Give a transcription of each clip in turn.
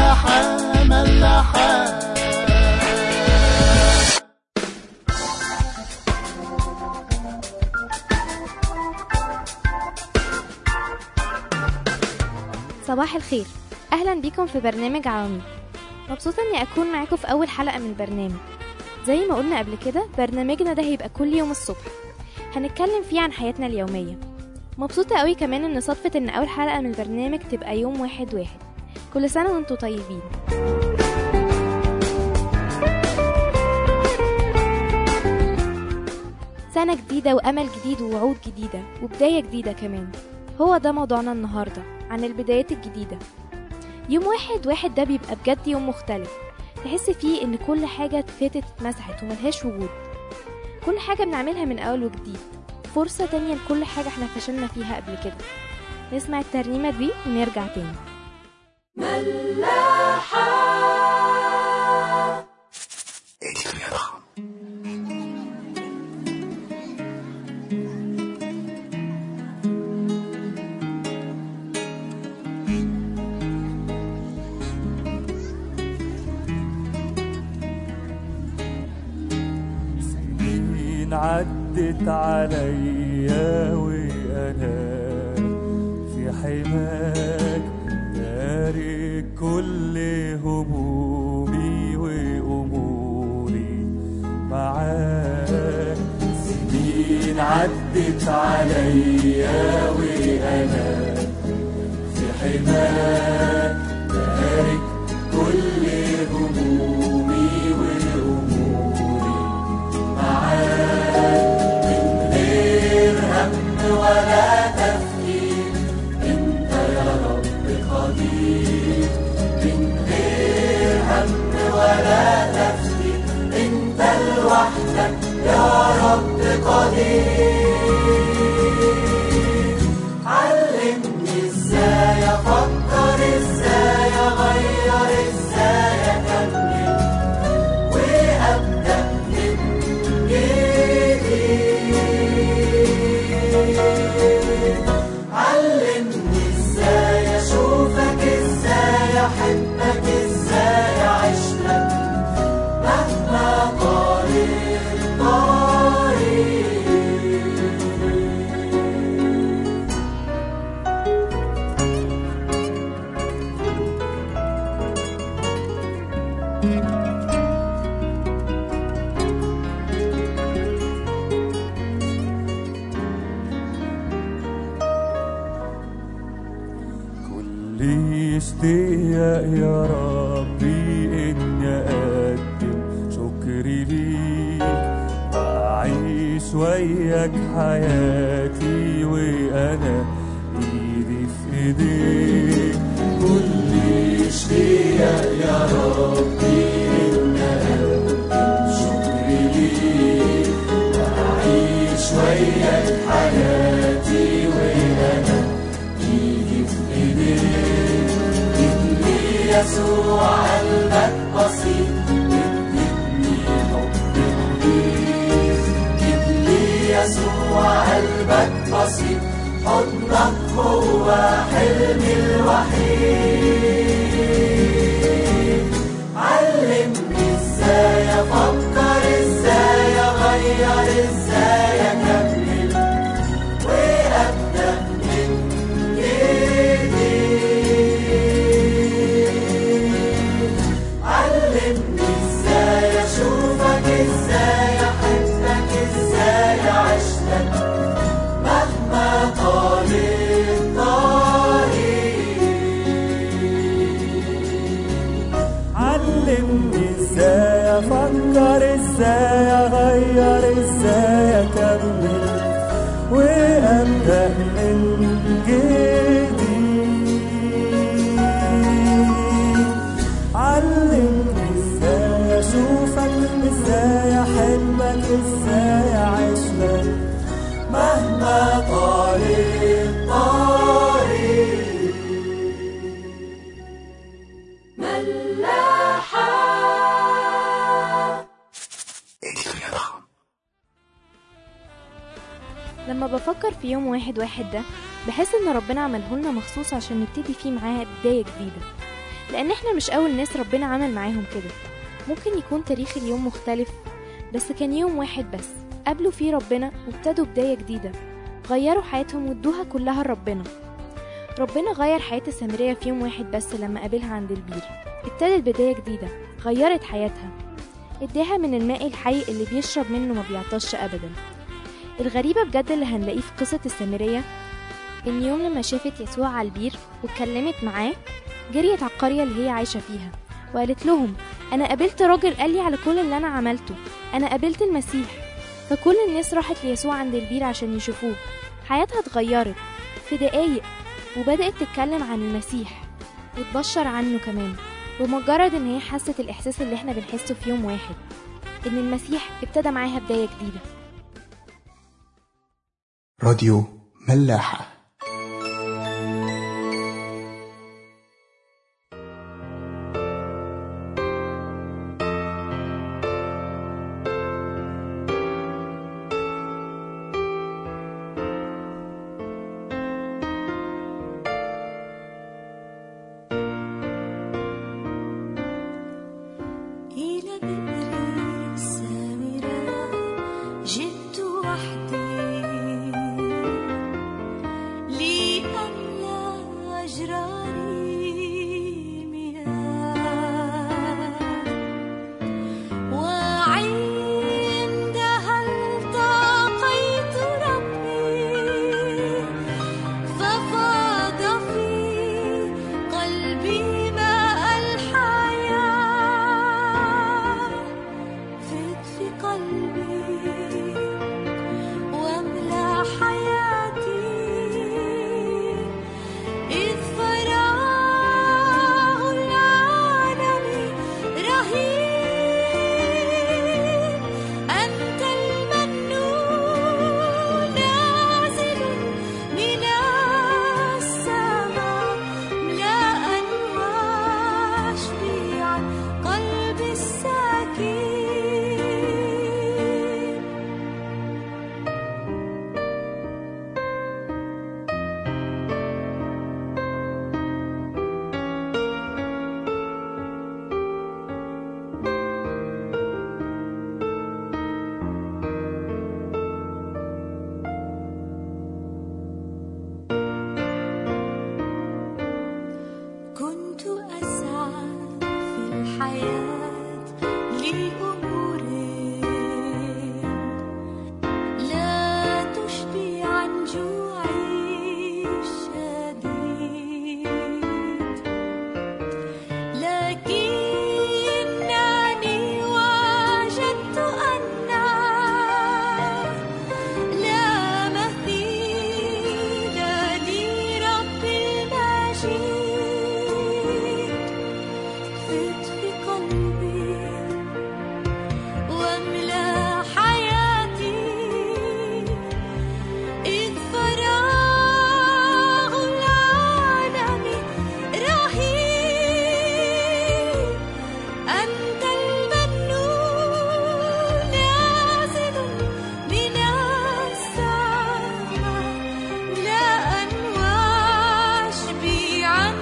ملاحة ملاحة صباح الخير اهلا بيكم في برنامج عواميد مبسوطه اني اكون معاكم في اول حلقه من البرنامج زي ما قلنا قبل كده برنامجنا ده هيبقى كل يوم الصبح هنتكلم فيه عن حياتنا اليوميه مبسوطه قوي كمان ان صدفه ان اول حلقه من البرنامج تبقى يوم واحد واحد كل سنه وانتم طيبين سنة جديدة وأمل جديد ووعود جديدة وبداية جديدة كمان هو ده موضوعنا النهاردة عن البدايات الجديدة يوم واحد واحد ده بيبقى بجد يوم مختلف تحس فيه ان كل حاجة فاتت اتمسحت وملهاش وجود كل حاجة بنعملها من أول وجديد فرصة تانية لكل حاجة احنا فشلنا فيها قبل كده نسمع الترنيمة دي ونرجع تاني سنين عدت عليا وانا في حماك تارك كل همومي واموري معاك سنين عدت عليا وانا في حماك تارك كل همومي واموري معاك من غير هم ولا تفكير انت يا رب قدير من غير هم ولا تفكير انت لوحدك يا رب قدير علمني ازاي افكر ازاي اغير ازاي اكمل وابدا من جديد علمني ازاي اشوفك ازاي احبك ازاي اعيش لك مهما طال الطريق كل اشتياق يا ربي اني اقدم شكري ليك واعيش وياك حياتي وانا ايدي في ايديك كل اشتياق يا ربي اني اقدم شكري ليك واعيش وياك حياتي وانا ايدي في ايديك ادني يسوع قلبك بسيط ادني حب جديد ادني يسوع قلبك بسيط حضنك هو حلمي الوحيد علمني ازاي افكر ازاي اغير ازاي اكمل وابدا من جديد علمني ازاي اشوفك ازاي احبك ازاي اعيش لك مهما طال الطريق علمني ازاي افكر ازاي اغير ازاي اكمل وابدا من جديد علمني ازاي اشوفك ازاي احبك ازاي اعيش لك مهما طال الطريق لما بفكر في يوم واحد واحد ده بحس ان ربنا عمله لنا مخصوص عشان نبتدي فيه معاه بداية جديدة لأن احنا مش أول ناس ربنا عمل معاهم كده ممكن يكون تاريخ اليوم مختلف بس كان يوم واحد بس قابلوا فيه ربنا وابتدوا بداية جديدة غيروا حياتهم وادوها كلها لربنا ربنا غير حياة السامرية في يوم واحد بس لما قابلها عند البير ابتدت بداية جديدة غيرت حياتها اداها من الماء الحي اللي بيشرب منه ما بيعطش أبدا الغريبة بجد اللي هنلاقيه في قصة السامرية إن يوم لما شافت يسوع على البير واتكلمت معاه جريت على القرية اللي هي عايشة فيها وقالت لهم أنا قابلت راجل قال لي على كل اللي أنا عملته أنا قابلت المسيح فكل الناس راحت ليسوع عند البير عشان يشوفوه حياتها اتغيرت في دقايق وبدأت تتكلم عن المسيح وتبشر عنه كمان بمجرد ان هي حست الاحساس اللي احنا بنحسه في يوم واحد ان المسيح ابتدى معاها بداية جديدة راديو ملاحة إلى بئر السامرة جئت وحدي لأملأ أجراري مياه وعندها التقيت ربي ففاض في قلبي ماء الحياة فت في قلبي واملأ حياتي إذ فراغ العالم رهيب أنت المنون نازل من السماء ملاء واشبيعا قلبي الساكن كنت أسعى في الحياة لأمور لا تشبي عن جوعي الشديد لكنني وجدت أن لا مثيل لرب المجيد فت في قلبي واملأ حياتي إذ فراغ العالم رهيب أنت المنون نازل من السماء ملاء واشبيعا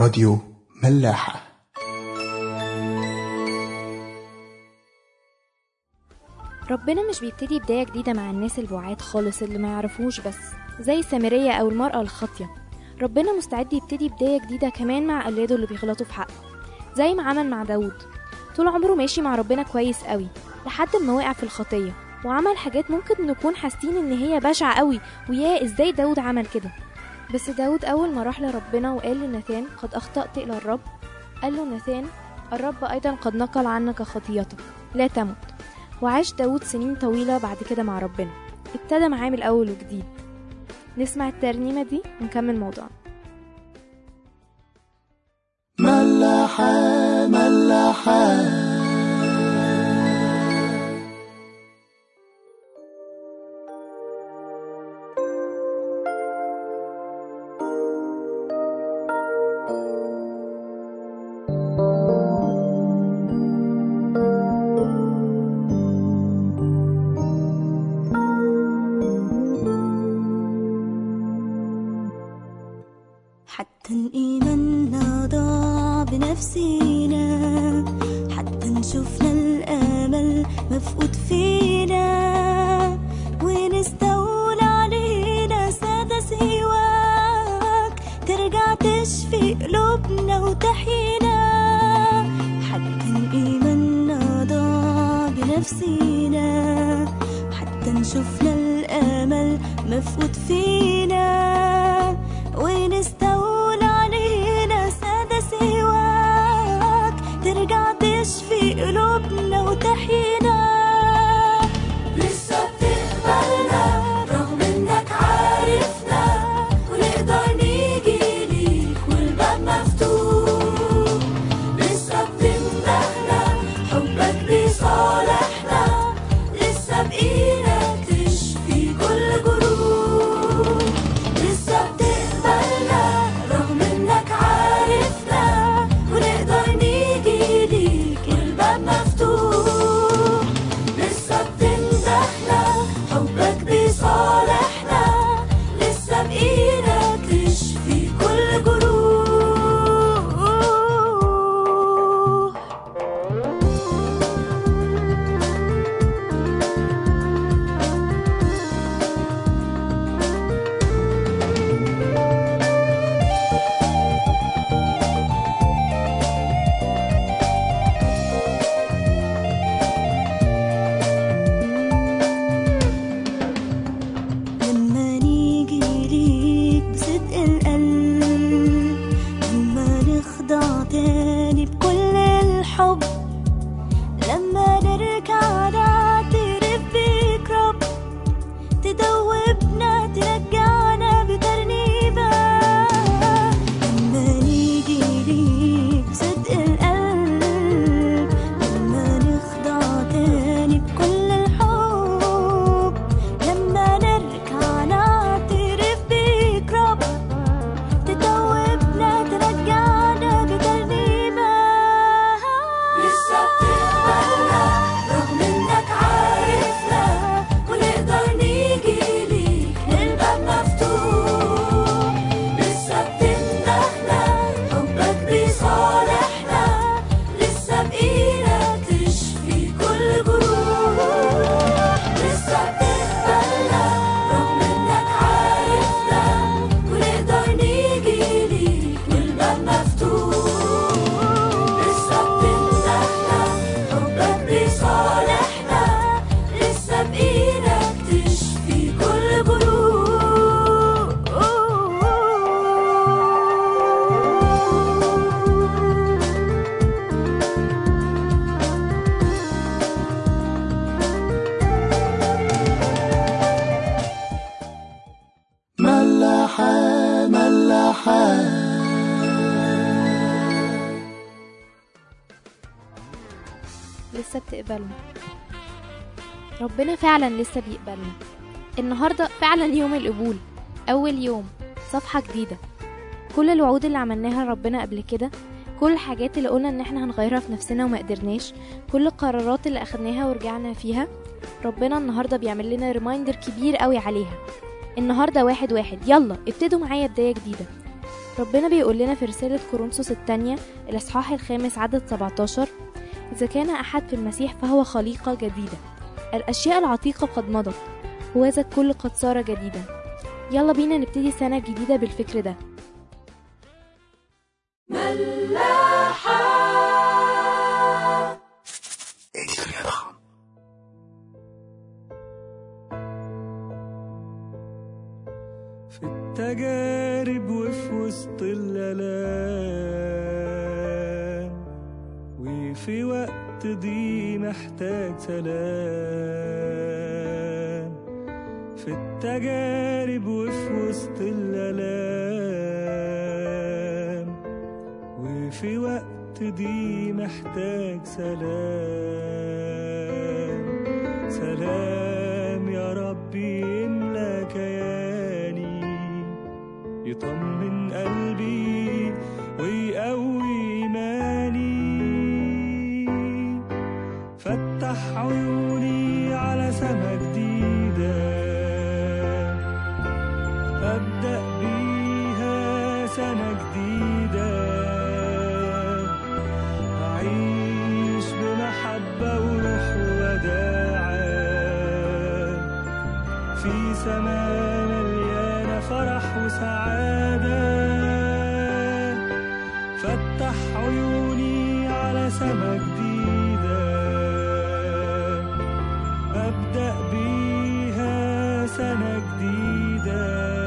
راديو ملاحة ربنا مش بيبتدي بداية جديدة مع الناس البعاد خالص اللي ما يعرفوش بس زي السامرية أو المرأة الخاطية ربنا مستعد يبتدي بداية جديدة كمان مع أولاده اللي بيغلطوا في حقه زي ما عمل مع داود طول عمره ماشي مع ربنا كويس قوي لحد ما وقع في الخطية وعمل حاجات ممكن نكون حاسين ان هي بشعة قوي ويا ازاي داود عمل كده بس داود اول ما راح لربنا وقال لناثان قد اخطأت الى الرب قال له ناثان الرب ايضا قد نقل عنك خطيتك لا تمت وعاش داود سنين طويلة بعد كده مع ربنا ابتدى معاه من الأول وجديد نسمع الترنيمة دي ونكمل موضوعنا ملاحة ملاحة حتى إيماننا ضاع بنفسينا حتى نشوفنا الأمل مفقود فينا ونستولى علينا سادة سواك ترجع تشفي قلوبنا وتحيينا حتى إيماننا ضاع بنفسينا حتى نشوفنا الأمل مفقود فينا ونستولى علينا سادة سواك ترجع تشفي قلوبنا وتحيينا لسه بتقبلنا رغم انك عارفنا ونقدر نيجي ليك والباب مفتوح لسه بتمدحنا حبك بيصالحنا لسه بإيدك تشفي كل جروح لسه بتقبلنا رغم انك عارفنا ونقدر نيجي ليك الباب مفتوح لسه بتمدحنا حبك بيصالحنا لسه بإيدك تشفي كل جروح لما نيجي ليك بصدق القلب لما نخضع تاني بكل الحب لما نرجع نعترف بيك رب تدوبنا ترجعنا بترنيبة لما نيجي ليك بصدق القلب لما نخضع تاني بكل الحب لما نرجع نعترف بيك رب تدوبنا ترجعنا بترنيبة لسه بتقبلنا رغم انك عارفنا ونقدر نيجي ليك الباب مفتوح لسه بتمدحنا حبك بيصالحنا لسه بإيدك تشفي كل جروح لسه بتقبلنا رغم انك عارفنا ونقدر نيجي ليك والباب مفتوح لسه بتمدحنا حبك بيصالحنا لسه بإيدك تشفي كل جروح ملاحة ملاحة لسه بتقبلنا ربنا فعلا لسه بيقبلنا النهاردة فعلا يوم القبول أول يوم صفحة جديدة كل الوعود اللي عملناها لربنا قبل كده كل الحاجات اللي قلنا ان احنا هنغيرها في نفسنا وما قدرناش كل القرارات اللي اخدناها ورجعنا فيها ربنا النهارده بيعمل لنا ريمايندر كبير قوي عليها النهارده واحد واحد يلا ابتدوا معايا بدايه جديده ربنا بيقول لنا في رسالة كورنثوس الثانية الإصحاح الخامس عدد 17 إذا كان أحد في المسيح فهو خليقة جديدة الأشياء العتيقة قد مضت وهذا الكل قد صار جديدا يلا بينا نبتدي سنة جديدة بالفكر ده في التجارب وفي وسط الآلام وفي وقت ضي محتاج سلام في التجارب وفي وسط الآلام وفي وقت ضي محتاج سلام سلام يا ربي يملى كياني يطمن قلبي ويقوي إيماني فتح عيوني على سما جديدة أبدأ بيها سنة جديدة أعيش بمحبة وروح وداعة في سماء مليانة فرح وسعادة فتح عيوني على سما جديدة أبدأ بيها سنة جديدة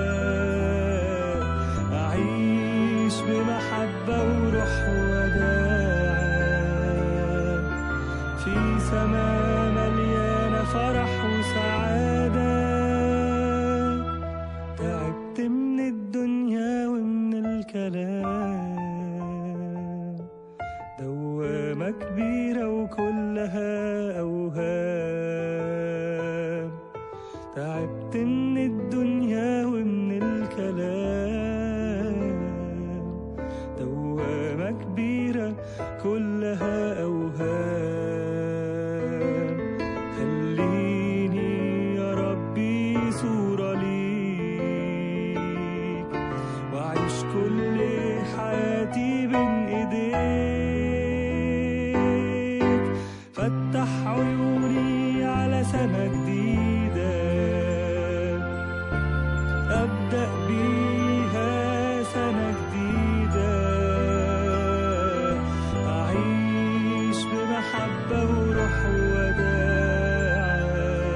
أعيش بمحبة وروح وداعة في سماء مليانة فرح وسعادة تعبت من الدنيا ومن الكلام دوامة كبيرة وكلها أوهام تعبت من الدنيا ومن الكلام دوامة كبيرة كلها أوهام خليني يا ربي صورة ليك وأعيش كل حياتي بين إيديك فتح عيوني على سما جديدة أبدأ بيها سنة جديدة أعيش بمحبة وروح وداعة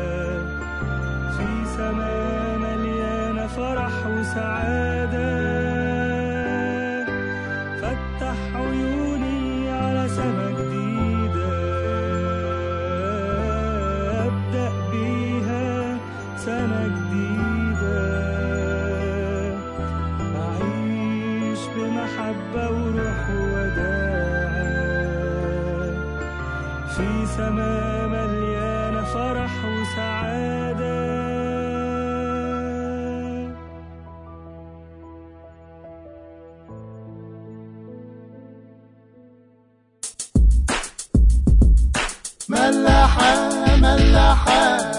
في سماء مليانة فرح وسعادة فتح عيوني على سما جديدة أبدأ بيها سنة جديدة أعيش بمحبة وروح وداعة في سماء مليانة فرح وسعادة ملاحة ملاحة